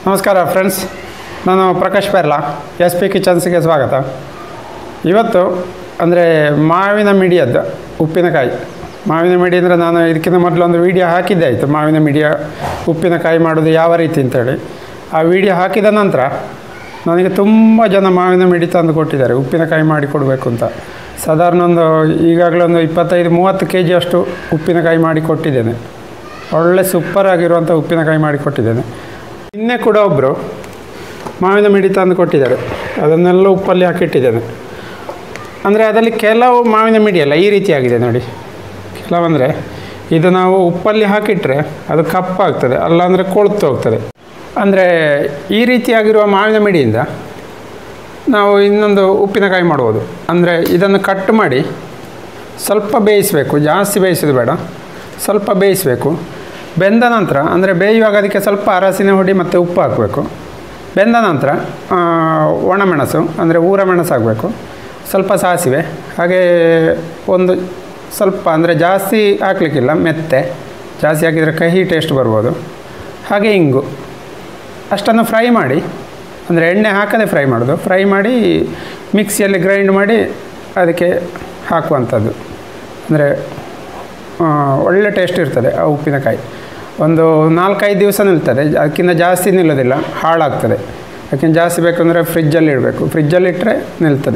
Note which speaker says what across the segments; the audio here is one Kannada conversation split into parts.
Speaker 1: ನಮಸ್ಕಾರ ಫ್ರೆಂಡ್ಸ್ ನಾನು ಪ್ರಕಾಶ್ ಪೆರ್ಲಾ ಎಸ್ ಪಿ ಕಿಚನ್ಸ್ಗೆ ಸ್ವಾಗತ ಇವತ್ತು ಅಂದರೆ ಮಾವಿನ ಮಿಡಿಯದ್ದು ಉಪ್ಪಿನಕಾಯಿ ಮಾವಿನ ಮಿಡಿ ಅಂದರೆ ನಾನು ಇದಕ್ಕಿಂತ ಮೊದಲು ಒಂದು ವೀಡಿಯೋ ಹಾಕಿದ್ದೆ ಆಯಿತು ಮಾವಿನ ಮಿಡಿಯ ಉಪ್ಪಿನಕಾಯಿ ಮಾಡೋದು ಯಾವ ರೀತಿ ಅಂತೇಳಿ ಆ ವಿಡಿಯೋ ಹಾಕಿದ ನಂತರ ನನಗೆ ತುಂಬ ಜನ ಮಾವಿನ ಮಿಡಿ ತಂದು ಕೊಟ್ಟಿದ್ದಾರೆ ಉಪ್ಪಿನಕಾಯಿ ಮಾಡಿ ಕೊಡಬೇಕು ಅಂತ ಸಾಧಾರಣ ಒಂದು ಈಗಾಗಲೇ ಒಂದು ಇಪ್ಪತ್ತೈದು ಮೂವತ್ತು ಕೆ ಜಿಯಷ್ಟು ಉಪ್ಪಿನಕಾಯಿ ಮಾಡಿ ಕೊಟ್ಟಿದ್ದೇನೆ ಒಳ್ಳೆ ಸೂಪರ್ ಆಗಿರುವಂಥ ಉಪ್ಪಿನಕಾಯಿ ಮಾಡಿ ಕೊಟ್ಟಿದ್ದೇನೆ ನಿನ್ನೆ ಕೂಡ ಒಬ್ಬರು ಮಾವಿನ ಮಿಡಿ ತಂದು ಕೊಟ್ಟಿದ್ದಾರೆ ಅದನ್ನೆಲ್ಲ ಉಪ್ಪಲ್ಲಿ ಹಾಕಿಟ್ಟಿದ್ದೇನೆ ಅಂದರೆ ಅದರಲ್ಲಿ ಕೆಲವು ಮಾವಿನ ಮಿಡಿಯಲ್ಲ ಈ ರೀತಿಯಾಗಿದೆ ನೋಡಿ ಕೆಲವಂದರೆ ಇದು ನಾವು ಉಪ್ಪಲ್ಲಿ ಹಾಕಿಟ್ರೆ ಅದು ಕಪ್ಪಾಗ್ತದೆ ಅಲ್ಲಾಂದರೆ ಕೊಳ್ತು ಹೋಗ್ತದೆ ಅಂದರೆ ಈ ರೀತಿಯಾಗಿರುವ ಮಾವಿನ ಮಿಡಿಯಿಂದ ನಾವು ಇನ್ನೊಂದು ಉಪ್ಪಿನಕಾಯಿ ಮಾಡ್ಬೋದು ಅಂದರೆ ಇದನ್ನು ಕಟ್ ಮಾಡಿ ಸ್ವಲ್ಪ ಬೇಯಿಸಬೇಕು ಜಾಸ್ತಿ ಬೇಯಿಸೋದು ಬೇಡ ಸ್ವಲ್ಪ ಬೇಯಿಸಬೇಕು ಬೆಂದ ನಂತರ ಅಂದರೆ ಬೇಯುವಾಗ ಅದಕ್ಕೆ ಸ್ವಲ್ಪ ಅರಸಿನ ಹುಡಿ ಮತ್ತು ಉಪ್ಪು ಹಾಕಬೇಕು ಬೆಂದ ನಂತರ ಆ, ಒಣಮೆಣಸು ಅಂದರೆ ಊರ ಮೆಣಸು ಹಾಕಬೇಕು ಸ್ವಲ್ಪ ಸಾಸಿವೆ ಹಾಗೆ ಒಂದು ಸ್ವಲ್ಪ ಅಂದರೆ ಜಾಸ್ತಿ ಹಾಕಲಿಕ್ಕಿಲ್ಲ ಮೆತ್ತೆ ಜಾಸ್ತಿ ಹಾಕಿದರೆ ಕಹಿ ಟೇಸ್ಟ್ ಬರ್ಬೋದು ಹಾಗೆ ಇಂಗು ಅಷ್ಟನ್ನು ಫ್ರೈ ಮಾಡಿ ಅಂದರೆ ಎಣ್ಣೆ ಹಾಕದೆ ಫ್ರೈ ಮಾಡೋದು ಫ್ರೈ ಮಾಡಿ ಮಿಕ್ಸಿಯಲ್ಲಿ ಗ್ರೈಂಡ್ ಮಾಡಿ ಅದಕ್ಕೆ ಹಾಕುವಂಥದ್ದು ಅಂದರೆ ಆ, ಒಳ್ಳೆ ಟೇಸ್ಟ್ ಇರ್ತದೆ ಆ ಉಪ್ಪಿನಕಾಯಿ ಒಂದು ನಾಲ್ಕೈದು ದಿವಸ ನಿಲ್ತದೆ ಅದಕ್ಕಿಂತ ಜಾಸ್ತಿ ನಿಲ್ಲೋದಿಲ್ಲ ಹಾಳಾಗ್ತದೆ ಅದಕ್ಕಿಂತ ಜಾಸ್ತಿ ಬೇಕಂದರೆ ಫ್ರಿಜ್ಜಲ್ಲಿ ಇಡಬೇಕು ಫ್ರಿಜ್ಜಲ್ಲಿ ಇಟ್ಟರೆ ನಿಲ್ತದೆ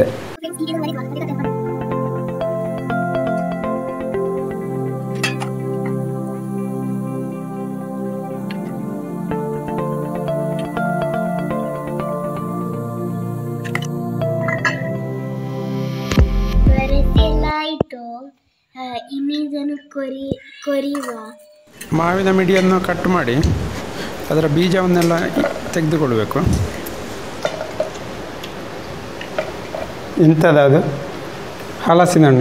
Speaker 2: ಬರೆಸಲಾಯಿತು ಇಮೇಜನ್ನು ಕೊರಿ ಕೊರಿವ
Speaker 1: ಮಾವಿನ ಮಿಡಿಯನ್ನು ಕಟ್ ಮಾಡಿ ಅದರ ಬೀಜವನ್ನೆಲ್ಲ ತೆಗೆದುಕೊಳ್ಬೇಕು ಇಂಥದ್ದು ಅದು ಹಲಸಿನ ಹಣ್ಣು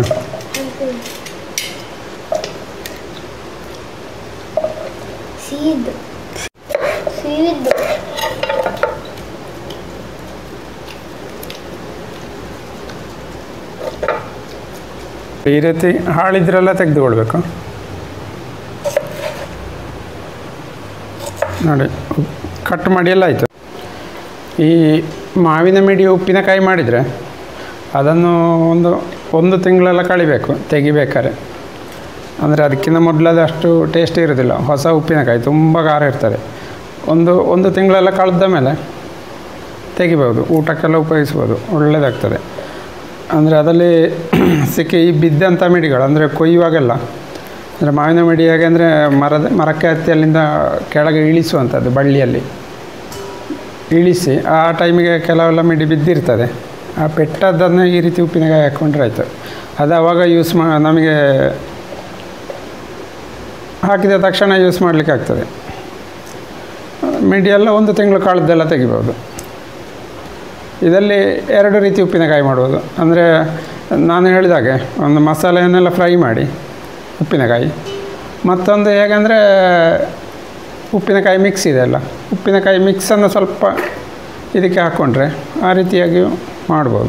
Speaker 2: ಸಿಹಿದ್ದು ಸಿಹಿದ್ದು
Speaker 1: ಈ ರೀತಿ ಹಾಳಿದ್ರೆಲ್ಲ ತೆಗೆದುಕೊಳ್ಬೇಕು ನೋಡಿ ಕಟ್ ಮಾಡಿ ಎಲ್ಲ ಆಯಿತು ಈ ಮಾವಿನ ಮಿಡಿ ಉಪ್ಪಿನಕಾಯಿ ಮಾಡಿದರೆ ಅದನ್ನು ಒಂದು ಒಂದು ತಿಂಗಳೆಲ್ಲ ಕಳಿಬೇಕು ತೆಗಿಬೇಕಾದ್ರೆ ಅಂದರೆ ಅದಕ್ಕಿಂತ ಮೊದಲದು ಅಷ್ಟು ಟೇಸ್ಟ್ ಇರೋದಿಲ್ಲ ಹೊಸ ಉಪ್ಪಿನಕಾಯಿ ತುಂಬ ಖಾರ ಇರ್ತದೆ ಒಂದು ಒಂದು ತಿಂಗಳೆಲ್ಲ ಕಳೆದ ಮೇಲೆ ತೆಗಿಬೋದು ಊಟಕ್ಕೆಲ್ಲ ಉಪಯೋಗಿಸ್ಬೋದು ಒಳ್ಳೆಯದಾಗ್ತದೆ ಅಂದರೆ ಅದರಲ್ಲಿ ಸಿಕ್ಕಿ ಈ ಬಿದ್ದಂಥ ಮಿಡಿಗಳು ಅಂದರೆ ಕೊಯ್ಯುವಾಗೆಲ್ಲ ಅಂದರೆ ಮಾವಿನ ಮಿಡಿ ಹೇಗೆ ಅಂದರೆ ಮರದ ಮರಕ್ಕೆ ಹತ್ತಿ ಅಲ್ಲಿಂದ ಕೆಳಗೆ ಇಳಿಸುವಂಥದ್ದು ಬಳ್ಳಿಯಲ್ಲಿ ಇಳಿಸಿ ಆ ಟೈಮಿಗೆ ಕೆಲವೆಲ್ಲ ಮಿಡಿ ಬಿದ್ದಿರ್ತದೆ ಆ ಪೆಟ್ಟದ್ದನ್ನು ಈ ರೀತಿ ಉಪ್ಪಿನಕಾಯಿ ಹಾಕ್ಕೊಂಡ್ರೆ ಆಯಿತು ಅದು ಆವಾಗ ಯೂಸ್ ಮಾ ನಮಗೆ ಹಾಕಿದ ತಕ್ಷಣ ಯೂಸ್ ಮಾಡಲಿಕ್ಕೆ ಆಗ್ತದೆ ಮಿಡಿಯೆಲ್ಲ ಒಂದು ತಿಂಗಳು ಕಳೆದೆಲ್ಲ ತೆಗಿಬೋದು ಇದರಲ್ಲಿ ಎರಡು ರೀತಿ ಉಪ್ಪಿನಕಾಯಿ ಮಾಡ್ಬೋದು ಅಂದರೆ ನಾನು ಹೇಳಿದಾಗೆ ಒಂದು ಮಸಾಲೆಯನ್ನೆಲ್ಲ ಫ್ರೈ ಮಾಡಿ ಉಪ್ಪಿನಕಾಯಿ ಮತ್ತೊಂದು ಹೇಗೆಂದರೆ ಉಪ್ಪಿನಕಾಯಿ ಮಿಕ್ಸ್ ಇದೆ ಅಲ್ಲ ಉಪ್ಪಿನಕಾಯಿ ಮಿಕ್ಸನ್ನು ಸ್ವಲ್ಪ ಇದಕ್ಕೆ ಹಾಕ್ಕೊಂಡ್ರೆ ಆ ರೀತಿಯಾಗಿಯೂ ಮಾಡ್ಬೋದು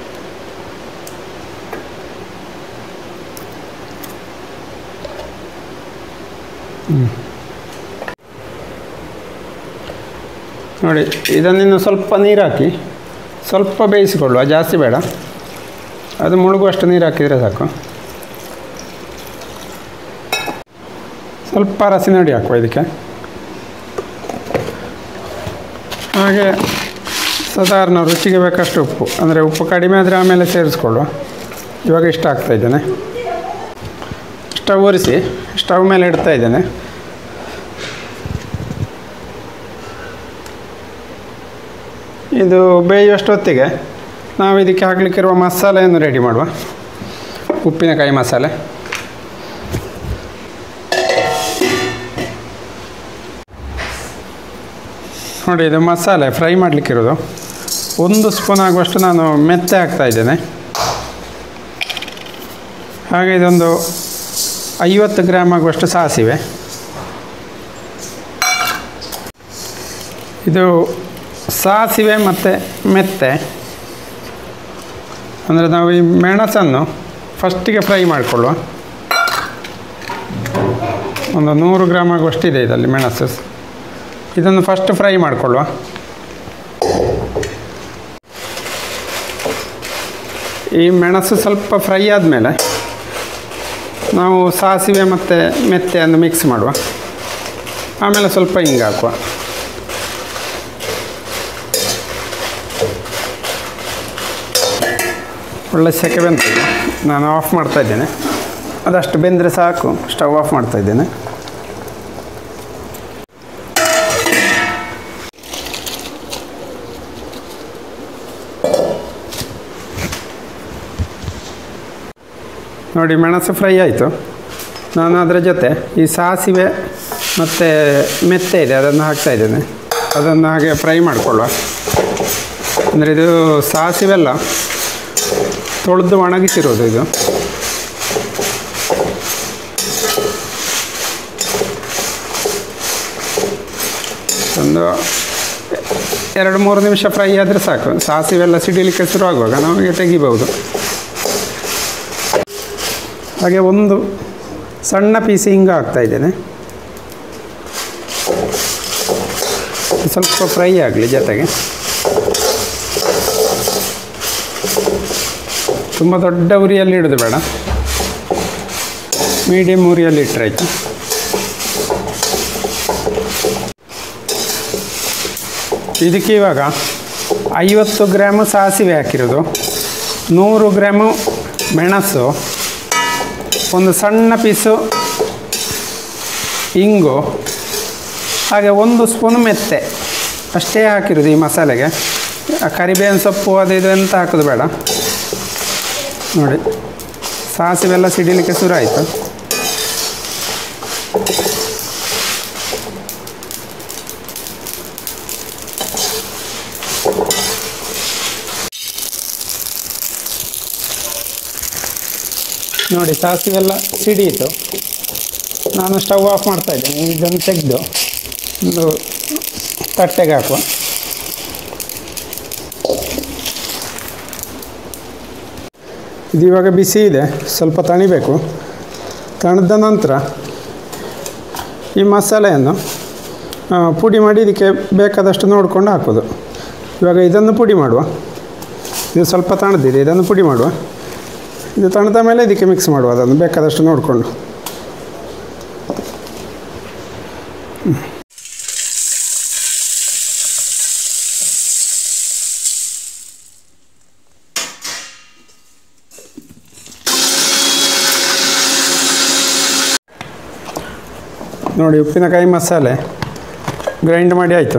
Speaker 1: ಹ್ಮ್. ನೋಡಿ ಇದನ್ನಿನ್ನು ಸ್ವಲ್ಪ ನೀರು ಹಾಕಿ ಸ್ವಲ್ಪ ಬೇಯಿಸಿಕೊಳ್ಳುವ ಜಾಸ್ತಿ ಬೇಡ ಅದು ಮುಳುಗುವಷ್ಟು ನೀರು ಹಾಕಿದರೆ ಸಾಕು ಸ್ವಲ್ಪ ರಸಿನ ಹುಡಿ ಹಾಕುವ ಇದಕ್ಕೆ ಹಾಗೆ ಸಾಧಾರಣ ರುಚಿಗೆ ಬೇಕಷ್ಟು ಉಪ್ಪು ಅಂದರೆ ಉಪ್ಪು ಕಡಿಮೆ ಆದರೆ ಆಮೇಲೆ ಸೇರಿಸ್ಕೊಳ್ಳುವ ಇವಾಗ ಇಷ್ಟ ಆಗ್ತಾ ಇದ್ದೇನೆ ಸ್ಟವ್ ಒರೆಸಿ ಸ್ಟವ್ ಮೇಲೆ ಇಡ್ತಾ ಇದ್ದೇನೆ ಇದು ಬೇಯುವಷ್ಟೊತ್ತಿಗೆ ನಾವು ಇದಕ್ಕೆ ಹಾಕಲಿಕ್ಕಿರುವ ಮಸಾಲೆಯನ್ನು ರೆಡಿ ಮಾಡುವ ಉಪ್ಪಿನಕಾಯಿ ಮಸಾಲೆ ನೋಡಿ ಇದು ಮಸಾಲೆ ಫ್ರೈ ಮಾಡಲಿಕ್ಕಿರೋದು ಒಂದು ಸ್ಪೂನ್ ಆಗುವಷ್ಟು ನಾನು ಮೆತ್ತೆ ಹಾಕ್ತಾ ಇದ್ದೇನೆ ಹಾಗೆ ಇದೊಂದು ಐವತ್ತು ಗ್ರಾಮ್ ಆಗುವಷ್ಟು ಸಾಸಿವೆ ಇದು ಸಾಸಿವೆ ಮತ್ತು ಮೆತ್ತೆ ಅಂದರೆ ನಾವು ಈ ಮೆಣಸನ್ನು ಫಸ್ಟಿಗೆ ಫ್ರೈ ಮಾಡಿಕೊಳ್ಳುವ ಒಂದು ನೂರು ಗ್ರಾಮ್ ಆಗುವಷ್ಟಿದೆ ಇದರಲ್ಲಿ ಮೆಣಸು ಇದನ್ನು ಫಸ್ಟ್ ಫ್ರೈ ಮಾಡಿಕೊಳ್ಳುವ ಈ ಮೆಣಸು ಸ್ವಲ್ಪ ಫ್ರೈ ಆದಮೇಲೆ ನಾವು ಸಾಸಿವೆ ಮತ್ತು ಮೆಂತೆಯನ್ನು ಮಿಕ್ಸ್ ಮಾಡುವ ಆಮೇಲೆ ಸ್ವಲ್ಪ ಹಿಂಗೆ ಹಾಕುವ ಒಳ್ಳೆ ಸೆಕೆ ಬೆಂತಿದೆ ನಾನು ಆಫ್ ಮಾಡ್ತಾ ಇದ್ದೇನೆ ಅದಷ್ಟು ಬೆಂದರೆ ಸಾಕು ಸ್ಟವ್ ಆಫ್ ಮಾಡ್ತಾ ಇದ್ದೇನೆ ನೋಡಿ ಮೆಣಸು ಫ್ರೈ ಆಯಿತು ನಾನು ಅದರ ಜೊತೆ ಈ ಸಾಸಿವೆ ಮತ್ತು ಮೆತ್ತೆ ಇದೆ ಅದನ್ನು ಹಾಕ್ತಾ ಇದ್ದೇನೆ ಅದನ್ನು ಹಾಗೆ ಫ್ರೈ ಮಾಡಿಕೊಳ್ಳುವ ಅಂದರೆ ಇದು ಸಾಸಿವೆಲ್ಲ ತೊಳೆದು ಒಣಗಿಸಿರೋದು ಇದು ಒಂದು ಎರಡು ಮೂರು ನಿಮಿಷ ಫ್ರೈ ಆದರೆ ಸಾಕು ಸಾಸಿವೆಲ್ಲ ಸಿಡಿಲಿಕ್ಕೆ ಶುರು ಆಗುವಾಗ ನಮಗೆ ತೆಗಿಬಹುದು ಹಾಗೆ ಒಂದು ಸಣ್ಣ ಪೀಸ್ ಹಿಂಗೆ ಹಾಕ್ತಾ ಇದ್ದೇನೆ ಸ್ವಲ್ಪ ಫ್ರೈ ಆಗಲಿ ಜೊತೆಗೆ ತುಂಬ ದೊಡ್ಡ ಉರಿಯಲ್ಲಿ ಇಡೋದು ಬೇಡ ಮೀಡಿಯಮ್ ಉರಿಯಲ್ಲಿ ಇಟ್ಟರೆ ಆಯಿತು ಇದಕ್ಕೆ ಇವಾಗ ಐವತ್ತು ಗ್ರಾಮು ಸಾಸಿವೆ ಹಾಕಿರೋದು ನೂರು ಗ್ರಾಮು ಮೆಣಸು ಒಂದು ಸಣ್ಣ ಪೀಸು ಇಂಗು ಹಾಗೆ ಒಂದು ಸ್ಪೂನ್ ಮೆತ್ತೆ ಅಷ್ಟೇ ಹಾಕಿರೋದು ಈ ಮಸಾಲೆಗೆ ಆ ಕರಿಬೇವಿನ ಸೊಪ್ಪು ಅದು ಇದು ಎಂತ ಹಾಕೋದು ಬೇಡ ನೋಡಿ ಸಾಸಿವೆಲ್ಲ ಸಿಡಿಲಿಕ್ಕೆ ಶುರು ಆಯಿತು ನೋಡಿ ಸಾಸಿವೆಲ್ಲ ಸಿಡಿಯಿತು ನಾನು ಸ್ಟವ್ ಆಫ್ ಮಾಡ್ತಾ ಇದ್ದೇನೆ ಇದನ್ನು ತೆಗೆದು ಒಂದು ತಟ್ಟೆಗೆ ಹಾಕುವ ಇದು ಇವಾಗ ಬಿಸಿ ಇದೆ ಸ್ವಲ್ಪ ತಣಿಬೇಕು ತಣಿದ ನಂತರ ಈ ಮಸಾಲೆಯನ್ನು ಆ, ಪುಡಿ ಮಾಡಿ ಇದಕ್ಕೆ ಬೇಕಾದಷ್ಟು ನೋಡಿಕೊಂಡು ಹಾಕೋದು ಇವಾಗ ಇದನ್ನು ಪುಡಿ ಮಾಡುವ ಇದು ಸ್ವಲ್ಪ ತಣದಿದೆ ಇದನ್ನು ಪುಡಿ ಮಾಡುವ ಇದು ತಣದ ಮೇಲೆ ಇದಕ್ಕೆ ಮಿಕ್ಸ್ ಮಾಡುವ ಅದನ್ನು ಬೇಕಾದಷ್ಟು ನೋಡಿಕೊಂಡು ನೋಡಿ ಉಪ್ಪಿನಕಾಯಿ ಮಸಾಲೆ ಗ್ರೈಂಡ್ ಮಾಡಿ ಆಯಿತು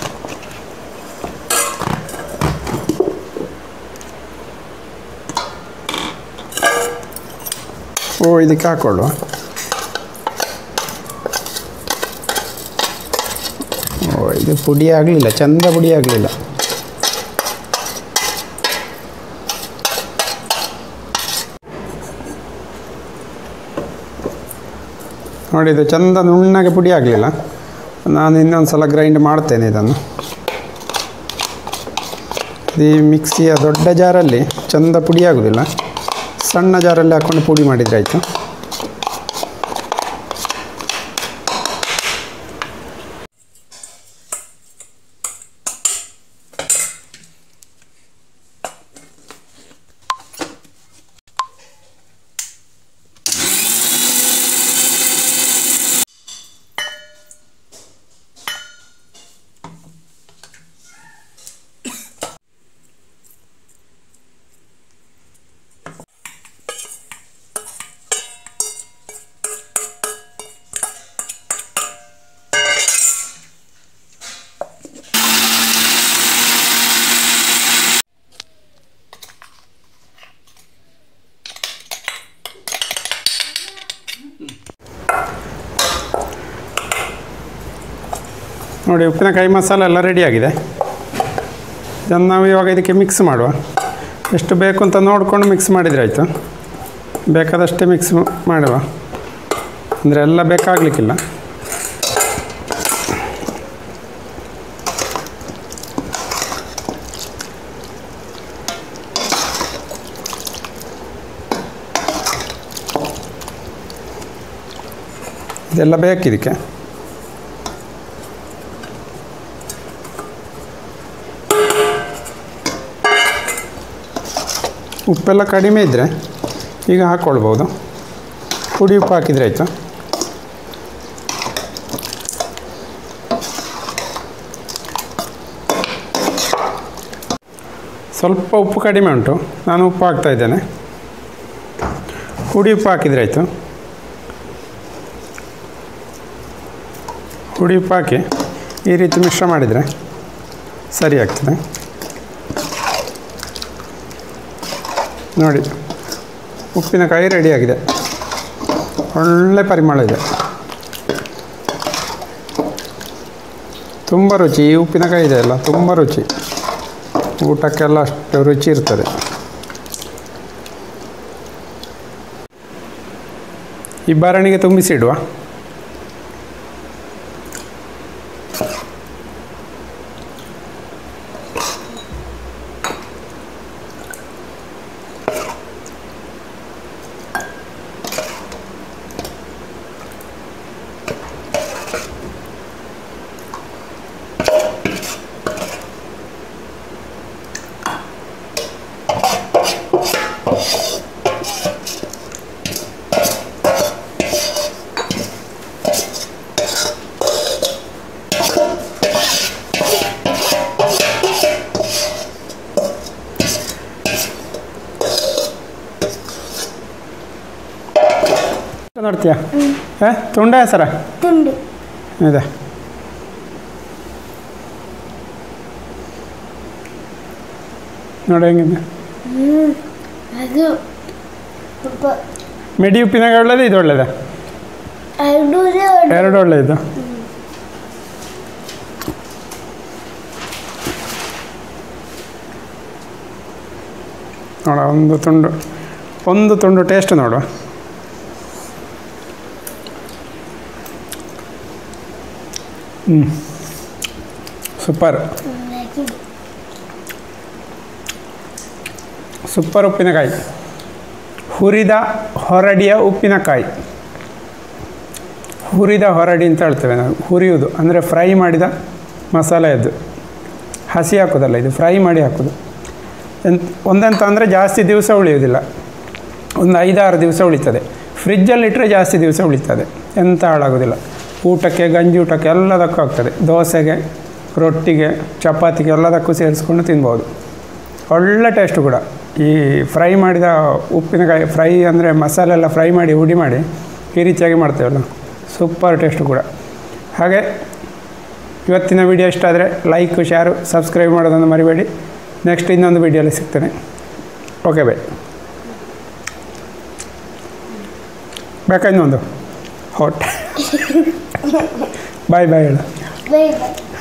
Speaker 1: ಓ ಇದಕ್ಕೆ ಹಾಕೊಳ್ಳುವ ಓ ಇದು ಪುಡಿ ಆಗಲಿಲ್ಲ ಚಂದ ಪುಡಿ ಆಗಲಿಲ್ಲ ನೋಡಿ ಇದು ಚಂದ ನುಣ್ಣಗೆ ಪುಡಿ ಆಗಲಿಲ್ಲ ನಾನು ಇನ್ನೊಂದು ಸಲ ಗ್ರೈಂಡ್ ಮಾಡ್ತೇನೆ ಇದನ್ನು ಈ ಮಿಕ್ಸಿಯ ದೊಡ್ಡ ಜಾರಲ್ಲಿ ಚಂದ ಪುಡಿ ಆಗೋದಿಲ್ಲ ಸಣ್ಣ ಜಾರಲ್ಲಿ ಹಾಕ್ಕೊಂಡು ಪುಡಿ ಮಾಡಿದರೆ ಆಯಿತು ನೋಡಿ ಉಪ್ಪಿನಕಾಯಿ ಮಸಾಲೆ ಎಲ್ಲ ರೆಡಿಯಾಗಿದೆ ಇದನ್ನು ನಾವು ಇವಾಗ ಇದಕ್ಕೆ ಮಿಕ್ಸ್ ಮಾಡುವ ಎಷ್ಟು ಬೇಕು ಅಂತ ನೋಡಿಕೊಂಡು ಮಿಕ್ಸ್ ಮಾಡಿದರೆ ಆಯಿತು ಬೇಕಾದಷ್ಟೇ ಮಿಕ್ಸ್ ಮಾಡುವ ಅಂದರೆ ಎಲ್ಲ ಬೇಕಾಗಲಿಕ್ಕಿಲ್ಲ ಇದೆಲ್ಲ ಬೇಕಿದಕ್ಕೆ ಉಪ್ಪೆಲ್ಲ ಕಡಿಮೆ ಇದ್ದರೆ ಈಗ ಹಾಕ್ಕೊಳ್ಬೋದು ಪುಡಿ ಉಪ್ಪು ಹಾಕಿದರೆ ಆಯಿತು ಸ್ವಲ್ಪ ಉಪ್ಪು ಕಡಿಮೆ ಉಂಟು ನಾನು ಉಪ್ಪು ಹಾಕ್ತಾ ಇದ್ದೇನೆ ಹುಡಿ ಉಪ್ಪು ಹಾಕಿದರೆ ಆಯಿತು ಹುಡಿ ಉಪ್ಪು ಹಾಕಿ ಈ ರೀತಿ ಮಿಶ್ರ ಮಾಡಿದರೆ ಸರಿ ಆಗ್ತದೆ ನೋಡಿ ಉಪ್ಪಿನಕಾಯಿ ರೆಡಿಯಾಗಿದೆ ಒಳ್ಳೆ ಪರಿಮಳ ಇದೆ ತುಂಬ ರುಚಿ ಈ ಉಪ್ಪಿನಕಾಯಿ ಇದೆ ಅಲ್ಲ ತುಂಬ ರುಚಿ ಊಟಕ್ಕೆಲ್ಲ ಅಷ್ಟು ರುಚಿ ಇರ್ತದೆ ಈ ಭರಣಿಗೆ ತುಂಬಿಸಿ ಇಡುವ ನೋಡ್ತೀಯಾ ಹಾಂ ತುಂಡ ಹೆಸರ
Speaker 2: ತುಂಡು
Speaker 1: ಇದೆ ನೋಡಿ ಹೆಂಗಿದೆ
Speaker 2: ಹ್ಮ್ ಅದು ಸ್ವಲ್ಪ
Speaker 1: ಮಿಡಿ ಉಪ್ಪಿನಕಾಯಿ ಒಳ್ಳೇದು ಇದು ಒಳ್ಳೇದ
Speaker 2: ಎರಡು
Speaker 1: ಎರಡು ಒಳ್ಳೆಯದು ನೋಡ ಒಂದು ತುಂಡು ಒಂದು ತುಂಡು ಟೇಸ್ಟ್ ನೋಡುವ ಹ್ಞೂ ಸೂಪರ್ ಸೂಪರ್ ಉಪ್ಪಿನಕಾಯಿ ಹುರಿದ ಹೊರಡಿಯ ಉಪ್ಪಿನಕಾಯಿ ಹುರಿದ ಹೊರಡಿ ಅಂತ ಹೇಳ್ತೇವೆ ನಾವು ಹುರಿಯುವುದು ಅಂದರೆ ಫ್ರೈ ಮಾಡಿದ ಮಸಾಲೆಯದ್ದು ಹಸಿ ಹಾಕೋದಲ್ಲ ಇದು ಫ್ರೈ ಮಾಡಿ ಹಾಕೋದು ಎಂತ ಒಂದಂತ ಅಂದರೆ ಜಾಸ್ತಿ ದಿವಸ ಉಳಿಯೋದಿಲ್ಲ ಒಂದು ಐದಾರು ದಿವಸ ಉಳಿತದೆ ಫ್ರಿಜ್ಜಲ್ಲಿಟ್ಟರೆ ಜಾಸ್ತಿ ದಿವಸ ಉಳಿತದೆ ಎಂತ ಹಾಳಾಗೋದಿಲ್ಲ ಊಟಕ್ಕೆ ಗಂಜಿ ಊಟಕ್ಕೆ ಎಲ್ಲದಕ್ಕೂ ಆಗ್ತದೆ ದೋಸೆಗೆ ರೊಟ್ಟಿಗೆ ಚಪಾತಿಗೆ ಎಲ್ಲದಕ್ಕೂ ಸೇರಿಸ್ಕೊಂಡು ತಿನ್ಬೋದು ಒಳ್ಳೆ ಟೇಸ್ಟು ಕೂಡ ಈ ಫ್ರೈ ಮಾಡಿದ ಉಪ್ಪಿನಕಾಯಿ ಫ್ರೈ ಅಂದರೆ ಮಸಾಲೆ ಎಲ್ಲ ಫ್ರೈ ಮಾಡಿ ಹುಡಿ ಮಾಡಿ ಈ ರೀತಿಯಾಗಿ ಮಾಡ್ತೇವಲ್ಲ ಸೂಪರ್ ಟೇಸ್ಟು ಕೂಡ ಹಾಗೆ ಇವತ್ತಿನ ವಿಡಿಯೋ ಇಷ್ಟ ಆದರೆ ಲೈಕ್ ಶೇರು ಸಬ್ಸ್ಕ್ರೈಬ್ ಮಾಡೋದನ್ನು ಮರಿಬೇಡಿ ನೆಕ್ಸ್ಟ್ ಇನ್ನೊಂದು ವಿಡಿಯೋಲಿ ಸಿಗ್ತೇನೆ ಓಕೆ ಬೈ ಬೇಕಾ ಇನ್ನೊಂದು ಹೊಟ್ಟೆ ಬಾಯ್ ಬಾಯ್ ಹೇಳು
Speaker 2: ಬೈ ಬೈ